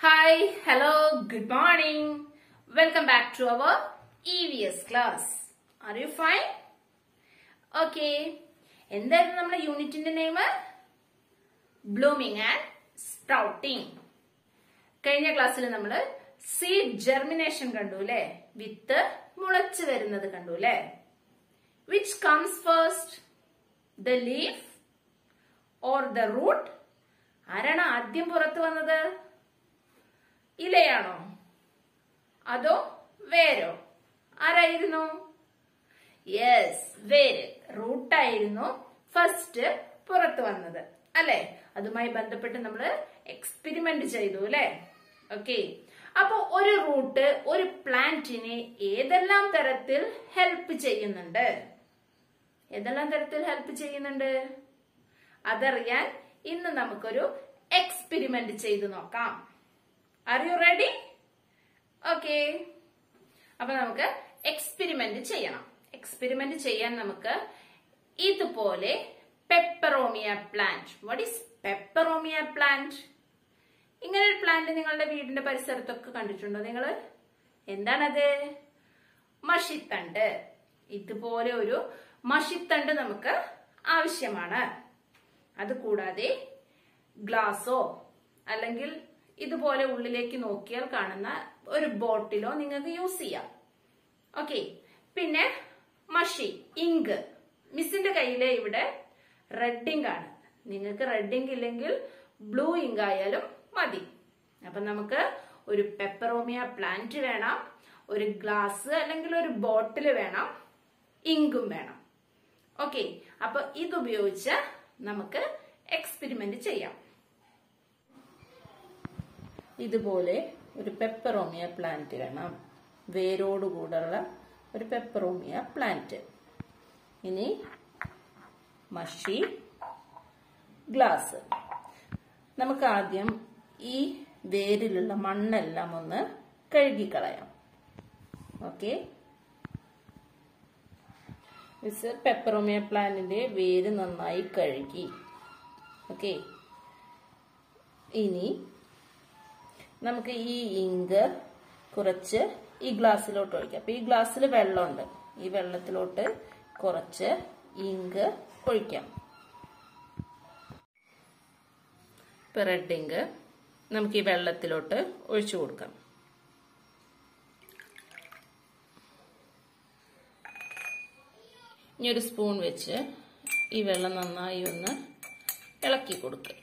Hi, hello, good morning. Welcome back to our EVS class. Are you fine? Okay. എന്തായിരുന്നു നമ്മുടെ യൂണിറ്റിന്റെ name blooming and sprouting കഴിഞ്ഞ ക്ലാസ്സിൽ നമ്മൾ സീഡ് ജെർമിനേഷൻ കണ്ടു അല്ലെ വിത്ത് മുളച്ചു വരുന്നത് കണ്ടു അല്ലെ which comes first the leaf or the root ആരാണ് ആദ്യം പുറത്തു വന്നത് ഇലയാണോ അതോ വേരോ ആരായിരുന്നു യെസ് വേര് റൂട്ടായിരുന്നു ഫസ്റ്റ് പുറത്തു വന്നത് അല്ലെ അതുമായി ബന്ധപ്പെട്ട് നമ്മൾ എക്സ്പെരിമെന്റ് ചെയ്തു അല്ലെ ഓക്കെ അപ്പൊ ഒരു റൂട്ട് ഒരു പ്ലാന്റിനെ ഏതെല്ലാം തരത്തിൽ ഹെൽപ്പ് ചെയ്യുന്നുണ്ട് ഏതെല്ലാം തരത്തിൽ ഹെൽപ്പ് ചെയ്യുന്നുണ്ട് അതറിയാൻ ഇന്ന് നമുക്കൊരു എക്സ്പെരിമെന്റ് ചെയ്തു നോക്കാം ആർ യു റെഡി ഓക്കെ അപ്പൊ നമുക്ക് എക്സ്പെരിമെന്റ് ചെയ്യണം എക്സ്പെരിമെന്റ് ചെയ്യാൻ നമുക്ക് ഇതുപോലെ peperomia plant what is peperomia plant ഇങ്ങനെ ഒരു പ്ലാന്റ് നിങ്ങളുടെ വീടിന്റെ പരിസരത്തൊക്കെ കണ്ടിട്ടുണ്ടോ നിങ്ങൾ എന്താണത് മഷിത്തണ്ട് ഇതുപോലെ ഒരു മഷിത്തണ്ട് നമുക്ക് ആവശ്യമാണ് അത് കൂടാതെ ഗ്ലാസോ അല്ലെങ്കിൽ ഇതുപോലെ ഉള്ളിലേക്ക് നോക്കിയാൽ കാണുന്ന ഒരു ബോട്ടിലോ നിങ്ങൾക്ക് യൂസ് ചെയ്യാം ഓക്കെ പിന്നെ മഷി ഇങ്ക് മിസ്സിന്റെ കയ്യിലെ ഇവിടെ റെഡ് ഇങ്ക് ആണ് നിങ്ങൾക്ക് റെഡ് ഇങ്ക് ഇല്ലെങ്കിൽ ബ്ലൂ ഇങ്ക് ആയാലും മതി അപ്പൊ നമുക്ക് ഒരു പെപ്പറോമിയ പ്ലാന്റ് വേണം ഒരു ഗ്ലാസ് അല്ലെങ്കിൽ ഒരു ബോട്ടിൽ വേണം ഇങ്കും വേണം ഓക്കെ അപ്പൊ ഇതുപയോഗിച്ച് നമുക്ക് എക്സ്പെരിമെന്റ് ചെയ്യാം ഇതുപോലെ ഒരു പെപ്പറോമിയ പ്ലാന്റ് വേണം വേരോടുകൂടെയുള്ള ഒരു പെപ്പറോമിയ പ്ലാന്റ് ഇനി മഷി ഗ്ലാസ് നമുക്ക് ആദ്യം ഈ വേരിലുള്ള മണ്ണെല്ലാം ഒന്ന് കഴുകിക്കളയാം ഓക്കെ മിസ് പെപ്പറോമിയ പ്ലാന്റിന്റെ വേര് നന്നായി കഴുകി ഓക്കെ ഇനി നമുക്ക് ഈ ഇങ്ക് കുറച്ച് ഈ ഗ്ലാസ്സിലോട്ട് ഒഴിക്കാം അപ്പൊ ഈ ഗ്ലാസ്സിൽ വെള്ളമുണ്ട് ഈ വെള്ളത്തിലോട്ട് കുറച്ച് ഇങ്ക് ഒഴിക്കാം ഇപ്പൊ റെഡ് ഇങ്ക് നമുക്ക് ഈ വെള്ളത്തിലോട്ട് ഒഴിച്ചു കൊടുക്കാം ഇനി ഒരു സ്പൂൺ വെച്ച് ഈ വെള്ളം നന്നായി ഒന്ന് ഇളക്കി കൊടുക്കുക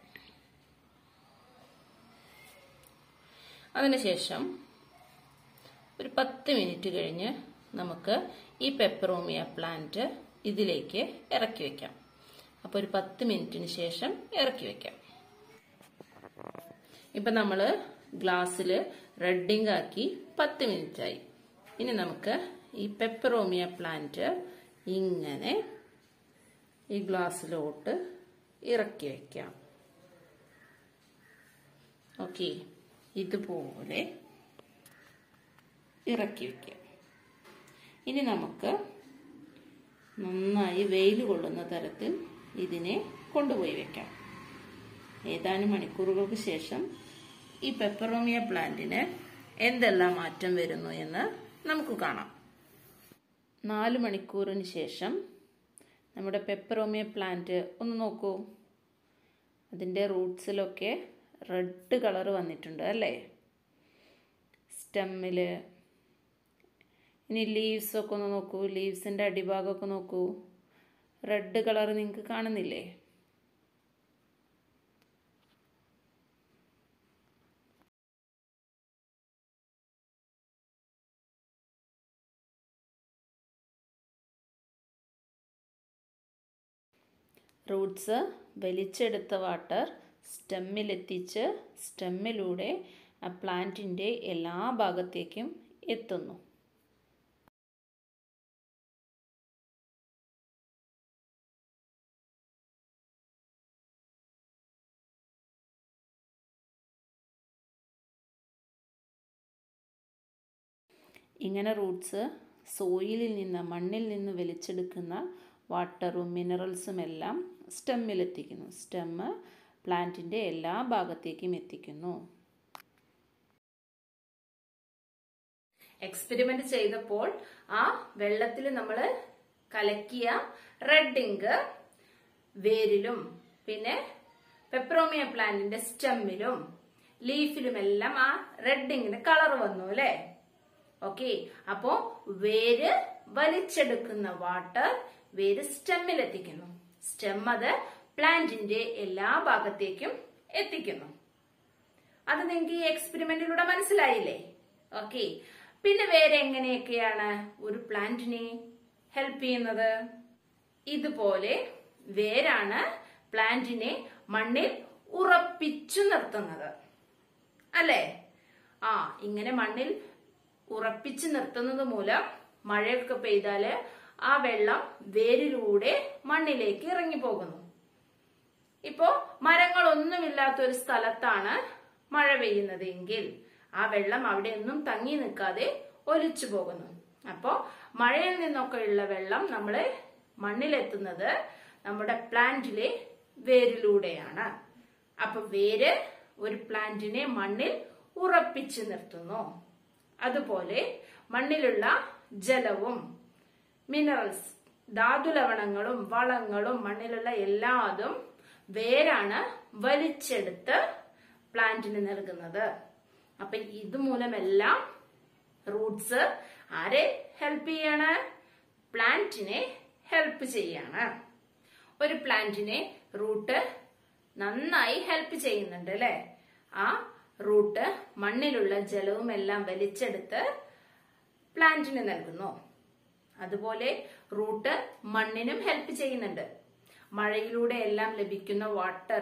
അതിനുശേഷം ഒരു പത്ത് മിനിറ്റ് കഴിഞ്ഞ് നമുക്ക് ഈ പെപ്പറോമിയ പ്ലാന്റ് ഇതിലേക്ക് ഇറക്കി വെക്കാം അപ്പോൾ ഒരു പത്ത് മിനിറ്റിന് ശേഷം ഇറക്കി വെക്കാം ഇപ്പം നമ്മൾ ഗ്ലാസ്സിൽ റെഡിങ് ആക്കി പത്ത് മിനിറ്റ് ആയി ഇനി നമുക്ക് ഈ പെപ്പറോമിയ പ്ലാന്റ് ഇങ്ങനെ ഈ ഗ്ലാസ്സിലോട്ട് ഇറക്കി വെക്കാം ഓക്കെ ഇതുപോലെ ഇറക്കി വയ്ക്കുക ഇനി നമുക്ക് നന്നായി വെയിൽ കൊള്ളുന്ന തരത്തിൽ ഇതിനെ കൊണ്ടുപോയി വെക്കാം ഏതാനും മണിക്കൂറുകൾക്ക് ശേഷം ഈ പെപ്പറോമിയ പ്ലാന്റിന് എന്തെല്ലാം മാറ്റം വരുന്നു എന്ന് നമുക്ക് കാണാം നാല് മണിക്കൂറിന് ശേഷം നമ്മുടെ പെപ്പറോമിയ പ്ലാന്റ് ഒന്ന് നോക്കൂ അതിൻ്റെ റൂട്ട്സിലൊക്കെ റെഡ് കളർ വന്നിട്ടുണ്ട് അല്ലേ സ്റ്റെമ്മിൽ ഇനി ലീവ്സൊക്കെ ഒന്ന് നോക്കൂ ലീവ്സിൻ്റെ അടിഭാഗമൊക്കെ നോക്കൂ റെഡ് കളർ നിങ്ങൾക്ക് കാണുന്നില്ലേ റൂട്ട്സ് വലിച്ചെടുത്ത വാട്ടർ സ്റ്റെമ്മിലെത്തിച്ച് സ്റ്റെമ്മിലൂടെ ആ പ്ലാന്റിൻ്റെ എല്ലാ ഭാഗത്തേക്കും എത്തുന്നു ഇങ്ങനെ റൂട്ട്സ് സോയിലിൽ നിന്ന് മണ്ണിൽ നിന്ന് വലിച്ചെടുക്കുന്ന വാട്ടറും മിനറൽസും എല്ലാം സ്റ്റെമ്മിലെത്തിക്കുന്നു സ്റ്റെമ്മ് പ്ലാന്റിൻ്റെ എല്ലാ ഭാഗത്തേക്കും എത്തിക്കുന്നു എക്സ്പെരിമെന്റ് ചെയ്തപ്പോൾ ആ വെള്ളത്തിൽ നമ്മൾ കലക്കിയ റെഡ് ഇങ്ക് വേരിലും പിന്നെ പെപ്രോമിയ പ്ലാന്റിന്റെ സ്റ്റെമ്മിലും ലീഫിലും എല്ലാം ആ റെഡ് ഇങ്കിന് കളർ വന്നു അല്ലെ ഓക്കെ അപ്പോ വേര് വലിച്ചെടുക്കുന്ന വാട്ടർ വേര് സ്റ്റെമ്മിൽ എത്തിക്കുന്നു സ്റ്റെം അത് പ്ലാന്റിന്റെ എല്ലാ ഭാഗത്തേക്കും എത്തിക്കുന്നു അത് നിങ്ങൾക്ക് ഈ എക്സ്പെരിമെന്റിലൂടെ മനസ്സിലായില്ലേ ഓക്കെ പിന്നെ വേറെ എങ്ങനെയൊക്കെയാണ് ഒരു പ്ലാന്റിനെ ഹെൽപ്പ് ചെയ്യുന്നത് ഇതുപോലെ വേരാണ് പ്ലാന്റിനെ മണ്ണിൽ ഉറപ്പിച്ചു നിർത്തുന്നത് അല്ലേ ആ ഇങ്ങനെ മണ്ണിൽ ഉറപ്പിച്ചു നിർത്തുന്നത് മൂലം മഴയൊക്കെ പെയ്താല് ആ വെള്ളം വേരിലൂടെ മണ്ണിലേക്ക് ഇറങ്ങി പോകുന്നു ഇപ്പോ മരങ്ങളൊന്നുമില്ലാത്ത ഒരു സ്ഥലത്താണ് മഴ പെയ്യുന്നത് എങ്കിൽ ആ വെള്ളം അവിടെ ഒന്നും തങ്ങി നിൽക്കാതെ ഒലിച്ചു പോകുന്നു അപ്പോ മഴയിൽ നിന്നൊക്കെയുള്ള വെള്ളം നമ്മള് മണ്ണിലെത്തുന്നത് നമ്മുടെ പ്ലാന്റിലെ വേരിലൂടെയാണ് അപ്പൊ വേര് ഒരു പ്ലാന്റിനെ മണ്ണിൽ ഉറപ്പിച്ചു നിർത്തുന്നു അതുപോലെ മണ്ണിലുള്ള ജലവും മിനറൽസ് ധാതുലവണങ്ങളും വളങ്ങളും മണ്ണിലുള്ള എല്ലാതും വേരാണ് വലിച്ചെടുത്ത് പ്ലാന്റിന് നൽകുന്നത് അപ്പൊ ഇതുമൂലമെല്ലാം റൂട്ട്സ് ആരെ ഹെൽപ്പ് ചെയ്യാണ് പ്ലാന്റിനെ ഹെൽപ്പ് ചെയ്യാണ് ഒരു പ്ലാന്റിനെ റൂട്ട് നന്നായി ഹെൽപ്പ് ചെയ്യുന്നുണ്ട് അല്ലെ ആ റൂട്ട് മണ്ണിലുള്ള ജലവും എല്ലാം വലിച്ചെടുത്ത് പ്ലാന്റിന് നൽകുന്നു അതുപോലെ റൂട്ട് മണ്ണിനും ഹെൽപ്പ് ചെയ്യുന്നുണ്ട് മഴയിലൂടെ എല്ലാം ലഭിക്കുന്ന വാട്ടർ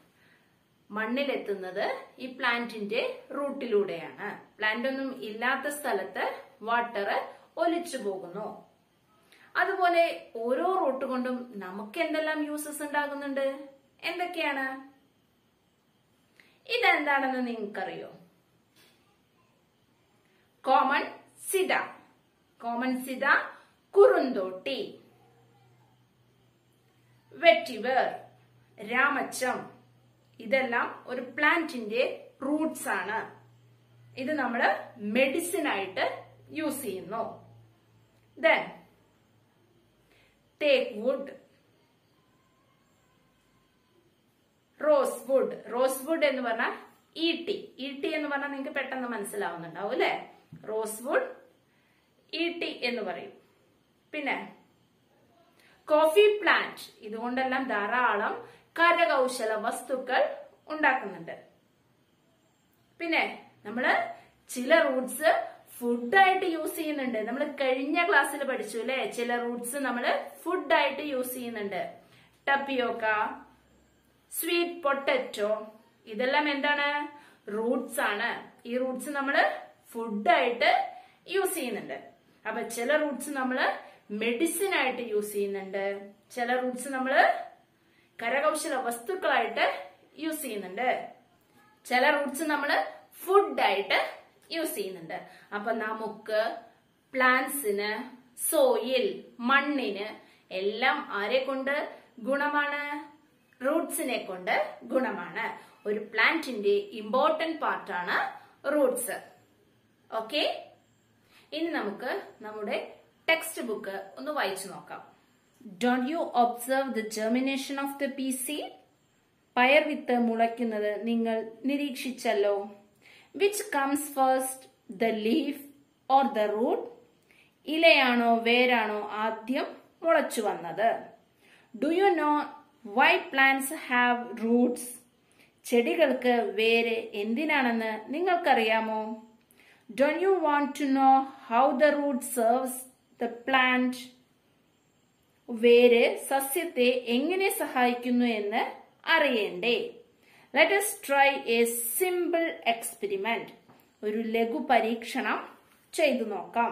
മണ്ണിലെത്തുന്നത് ഈ പ്ലാന്റിന്റെ റൂട്ടിലൂടെയാണ് പ്ലാന്റ് ഒന്നും ഇല്ലാത്ത സ്ഥലത്ത് വാട്ടർ ഒലിച്ചു പോകുന്നു അതുപോലെ ഓരോ റൂട്ട് കൊണ്ടും നമുക്ക് എന്തെല്ലാം യൂസസ് ഉണ്ടാകുന്നുണ്ട് എന്തൊക്കെയാണ് ഇതെന്താണെന്ന് നിങ്ങൾക്കറിയോ കോമൺ സിഡ കോമൺ സിഡ കുറുന്തോട്ടി വെറ്റിവർ രാമച്ചം ഇതെല്ലാം ഒരു പ്ലാന്റിന്റെ റൂട്ട്സ് ആണ് ഇത് നമ്മൾ മെഡിസിൻ ആയിട്ട് യൂസ് ചെയ്യുന്നു then teak wood rose wood rose wood എന്ന് പറഞ്ഞാൽ ഈട്ടി ഈട്ടി എന്ന് പറഞ്ഞാൽ നിങ്ങൾക്ക് പെട്ടെന്ന് മനസ്സിലാവുന്നുണ്ടാവും അല്ലെ റോസ് വുഡ് ഈട്ടി എന്ന് പറയും പിന്നെ കോഫി പ്ലാന്റ് ഇതുകൊണ്ടെല്ലാം ധാരാളം കരകൗശല വസ്തുക്കൾ ഉണ്ടാക്കുന്നുണ്ട് പിന്നെ നമ്മള് ചില റൂട്ട്സ് ഫുഡായിട്ട് യൂസ് ചെയ്യുന്നുണ്ട് നമ്മൾ കഴിഞ്ഞ ക്ലാസ്സിൽ പഠിച്ചു അല്ലെ ചില റൂട്ട്സ് നമ്മൾ ഫുഡായിട്ട് യൂസ് ചെയ്യുന്നുണ്ട് ടപ്പിയോക്ക സ്വീറ്റ് പൊട്ടറ്റോ ഇതെല്ലാം എന്താണ് റൂട്ട്സ് ആണ് ഈ റൂട്ട്സ് നമ്മൾ ഫുഡായിട്ട് യൂസ് ചെയ്യുന്നുണ്ട് അപ്പൊ ചില റൂട്ട്സ് നമ്മൾ മെഡിസിൻ ആയിട്ട് യൂസ് ചെയ്യുന്നുണ്ട് ചില റൂട്ട്സ് നമ്മൾ കരകൗശല വസ്തുക്കളായിട്ട് യൂസ് ചെയ്യുന്നുണ്ട് ചില റൂട്ട്സ് നമ്മൾ ഫുഡായിട്ട് യൂസ് ചെയ്യുന്നുണ്ട് അപ്പൊ നമുക്ക് പ്ലാന്റ്സിന് സോയിൽ മണ്ണിന് എല്ലാം ആരെ കൊണ്ട് ഗുണമാണ് റൂട്ട്സിനെ കൊണ്ട് ഗുണമാണ് ഒരു പ്ലാന്റിന്റെ ഇമ്പോർട്ടന്റ് പാർട്ടാണ് റൂട്ട്സ് ഓക്കെ ഇനി നമുക്ക് നമ്മുടെ ടെക്സ്റ്റ് ബുക്ക് ഒന്ന് വായിച്ചു നോക്കാം don't you observe the germination of the pea seed പയർ വിത്ത് മുളയ്ക്കുന്നത് നിങ്ങൾ നിരീക്ഷിച്ചല്ലോ which comes first the leaf or the root ഇലയാണോ വേരാണോ ആദ്യം മുളച്ചു വന്നത് do you know why plants have roots ചെടികൾക്ക് വേര് എന്തിനാണെന്ന് നിങ്ങൾക്കറിയാമോ don't you want to know how the root serves the plant വേര് സസ്യത്തെ എങ്ങനെ സഹായിക്കുന്നു എന്ന് അറിയണ്ടേ let us try a simple experiment ഒരു ലഘു പരീക്ഷണം ചെയ്തു നോക്കാം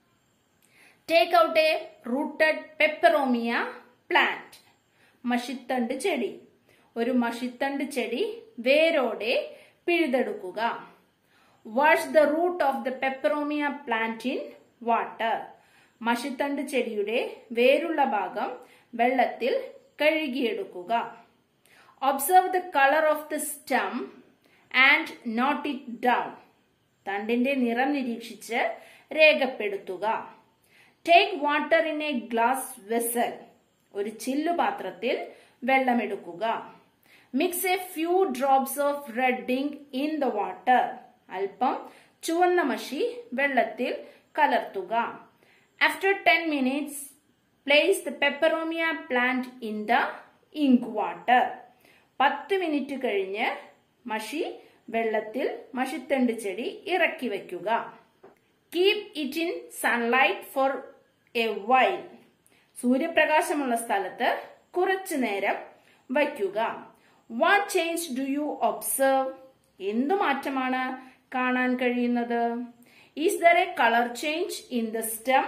take out a rooted peperomia plant മഷിത്തണ്ട് ചെടി ഒരു മഷിത്തണ്ട് ചെടി വേരോടെ പിഴുതെടുക്കുക wash the root of the peperomia plant in water മഷിത്തണ്ട് ചെടിയുടെ വേരുള്ള ഭാഗം വെള്ളത്തിൽ കഴുകിയെടുക്കുക observe the colour of the stem and note it down തണ്ടിന്റെ നിറം നിരീക്ഷിച്ച് രേഖപ്പെടുത്തുക take water in a glass vessel ഒരു ചില്ലു പാത്രത്തിൽ വെള്ളമെടുക്കുക mix a few drops of red ink in the water അല്പം ചുവന്ന മഷി വെള്ളത്തിൽ കലർത്തുക after ten minutes place the peperomia plant in the ink water പത്ത് മിനിറ്റ് കഴിഞ്ഞ് മഷി വെള്ളത്തിൽ മഷിത്തണ്ട് ചെടി ഇറക്കി വയ്ക്കുക keep it in sunlight for a while സൂര്യപ്രകാശമുള്ള സ്ഥലത്ത് കുറച്ചു നേരം വയ്ക്കുക what change do you observe എന്തു മാറ്റമാണ് കാണാൻ കഴിയുന്നത് is there a colour change in the stem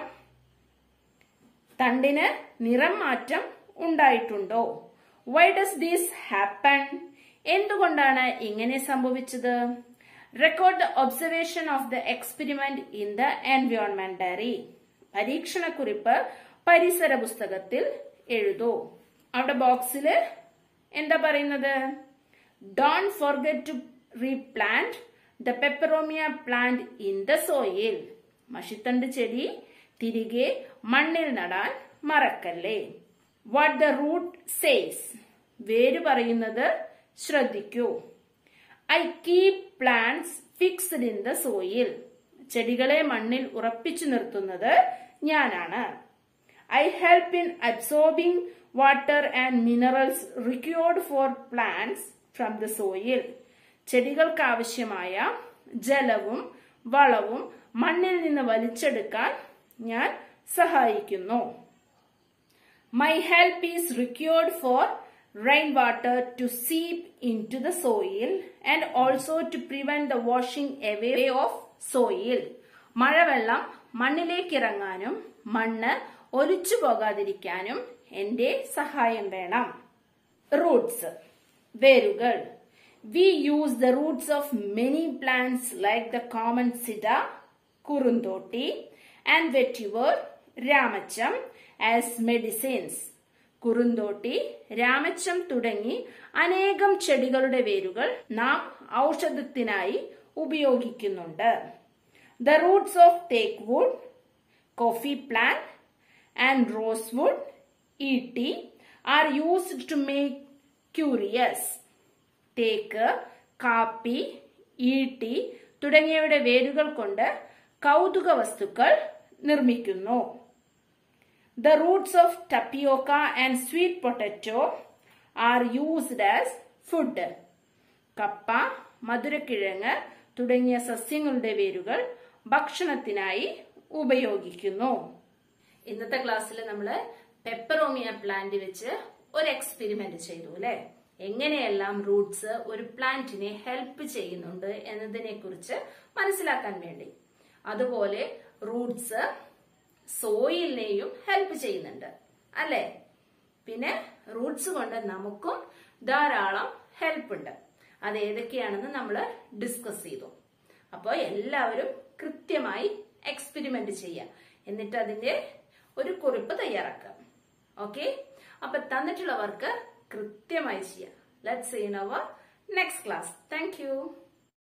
തണ്ടിന് നിറം മാറ്റം ഉണ്ടായിട്ടുണ്ടോ വൈ ഡസ് ദിസ് ഹാപ്പൺ എന്തുകൊണ്ടാണ് ഇങ്ങനെ സംഭവിച്ചത് record the observation of the experiment in the environment diary പരീക്ഷണക്കുറിപ്പ് പരിസര പുസ്തകത്തിൽ എഴുതൂ അവിടെ ബോക്സിൽ എന്താ പറയുന്നത് don't forget to replant the peperomia plant in the soil മഷിത്തണ്ട് ചെടി തിരികെ മണ്ണിൽ നടാൻ മറക്കല്ലേ വാട്ട് ദ റൂട്ട് സേസ് വേര് പറയുന്നത് ശ്രദ്ധിക്കൂ I keep plants fixed in the soil ചെടികളെ മണ്ണിൽ ഉറപ്പിച്ചു നിർത്തുന്നത് ഞാനാണ് I help in absorbing water and minerals required for plants from the soil ചെടികൾക്ക് ആവശ്യമായ ജലവും വളവും മണ്ണിൽ നിന്ന് വലിച്ചെടുക്കാൻ ഞാൻ സഹായിക്കുന്നു my help is required for rain water to seep into the soil and also to prevent the washing away of soil മഴവെള്ളം മണ്ണിലേക്ക് ഇറങ്ങാനും മണ്ണ് ഒലിച്ചു പോകാതിരിക്കാനും എന്റെ സഹായം വേണം റൂട്ട്സ് വേരുകൾ we use the roots of many plants like the common sida കുറുന്തോട്ടി ആൻഡ് വെറ്റിവർ രാമച്ചം ആസ് മെഡിസിൻസ് കുറുന്തോട്ടി രാമച്ചം തുടങ്ങി അനേകം ചെടികളുടെ വേരുകൾ നാം ഔഷധത്തിനായി ഉപയോഗിക്കുന്നുണ്ട് the roots of teak wood coffee plant and rosewood ഈട്ടി are used to make curious തേക്ക് കാപ്പി ഈട്ടി തുടങ്ങിയവയുടെ വേരുകൾ കൊണ്ട് കൗതുക വസ്തുക്കൾ നിർമ്മിക്കുന്നു the roots of tapioca and sweet potato are used as food കപ്പ മധുരക്കിഴങ്ങ് തുടങ്ങിയ സസ്യങ്ങളുടെ വേരുകൾ ഭക്ഷണത്തിനായി ഉപയോഗിക്കുന്നു ഇന്നത്തെ ക്ലാസ്സിൽ നമ്മൾ പെപ്പറോമിയ പ്ലാന്റ് വെച്ച് ഒരു എക്സ്പെരിമെന്റ് ചെയ്തു അല്ലെ എങ്ങനെയെല്ലാം റൂട്ട്സ് ഒരു പ്ലാന്റിനെ ഹെൽപ്പ് ചെയ്യുന്നുണ്ട് എന്നതിനെ കുറിച്ച് മനസ്സിലാക്കാൻ വേണ്ടി അതുപോലെ റൂട്ട്സ് സോയിലിനെയും ഹെൽപ്പ് ചെയ്യുന്നുണ്ട് അല്ലെ പിന്നെ റൂട്ട്സ് കൊണ്ട് നമുക്കും ധാരാളം ഹെൽപ്പ് ഉണ്ട് അത് ഏതൊക്കെയാണെന്ന് നമ്മൾ ഡിസ്കസ് ചെയ്തു അപ്പോൾ എല്ലാവരും കൃത്യമായി എക്സ്പെരിമെന്റ് ചെയ്യുക എന്നിട്ട് അതിന്റെ ഒരു കുറിപ്പ് തയ്യാറാക്കുക ഓക്കെ അപ്പൊ തന്നിട്ടുള്ള വർക്ക് കൃത്യമായി ചെയ്യാം let's see in our next class thank U